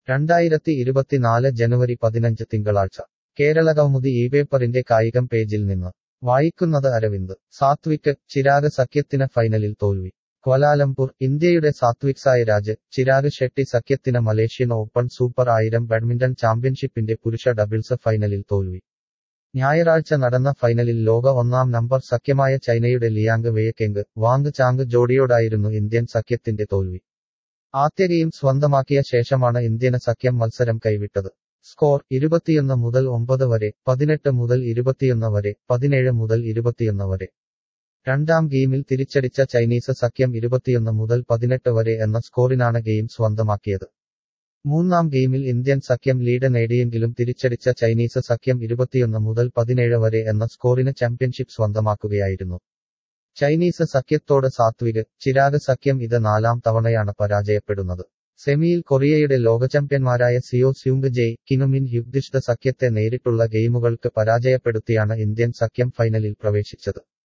രണ്ടായിരത്തി ഇരുപത്തിനാല് ജനുവരി പതിനഞ്ച് തിങ്കളാഴ്ച കേരളകൗമുദി ഈ പേപ്പറിന്റെ കായികം പേജിൽ നിന്ന് വായിക്കുന്നത് അരവിന്ദ് സാത്വിക് ചിരാഗ് സഖ്യത്തിന് ഫൈനലിൽ തോൽവി ക്വലാലംപൂർ ഇന്ത്യയുടെ സാത്വിക് സായിരാജ് ചിരാഗ് ഷെട്ടി സഖ്യത്തിന് മലേഷ്യൻ ഓപ്പൺ സൂപ്പർ ആയിരം ബാഡ്മിന്റൺ ചാമ്പ്യൻഷിപ്പിന്റെ പുരുഷ ഡബിൾസ് ഫൈനലിൽ തോൽവി ഞായറാഴ്ച നടന്ന ഫൈനലിൽ ലോക ഒന്നാം നമ്പർ സഖ്യമായ ചൈനയുടെ ലിയാങ് വെയക്കെങ് വാങ് ചാങ് ജോഡിയോടായിരുന്നു ഇന്ത്യൻ സഖ്യത്തിന്റെ തോൽവി ആദ്യ ഗെയിം സ്വന്തമാക്കിയ ശേഷമാണ് ഇന്ത്യന് സഖ്യം മത്സരം കൈവിട്ടത് സ്കോർ ഇരുപത്തിയൊന്ന് മുതൽ ഒമ്പത് വരെ പതിനെട്ട് മുതൽ ഇരുപത്തിയൊന്ന് വരെ പതിനേഴ് മുതൽ ഇരുപത്തിയൊന്ന് വരെ രണ്ടാം ഗെയിമിൽ തിരിച്ചടിച്ച ചൈനീസ് സഖ്യം ഇരുപത്തിയൊന്ന് മുതൽ പതിനെട്ട് വരെ എന്ന സ്കോറിനാണ് ഗെയിം സ്വന്തമാക്കിയത് മൂന്നാം ഗെയിമിൽ ഇന്ത്യൻ സഖ്യം ലീഡ് നേടിയെങ്കിലും തിരിച്ചടിച്ച ചൈനീസ് സഖ്യം ഇരുപത്തിയൊന്ന് മുതൽ പതിനേഴ് വരെ എന്ന സ്കോറിന് ചാമ്പ്യൻഷിപ്പ് സ്വന്തമാക്കുകയായിരുന്നു ചൈനീസ് സഖ്യത്തോട് സാത്വിക് ചിരാഗ് സഖ്യം ഇത് നാലാം തവണയാണ് പരാജയപ്പെടുന്നത് സെമിയിൽ കൊറിയയുടെ ലോക ചാമ്പ്യന്മാരായ സിയോ സ്യൂങ് ജെയ് കിനുമിൻ യുഗ്ദിഷ്ത സഖ്യത്തെ നേരിട്ടുള്ള ഗെയിമുകൾക്ക് പരാജയപ്പെടുത്തിയാണ് ഇന്ത്യൻ സഖ്യം ഫൈനലിൽ പ്രവേശിച്ചത്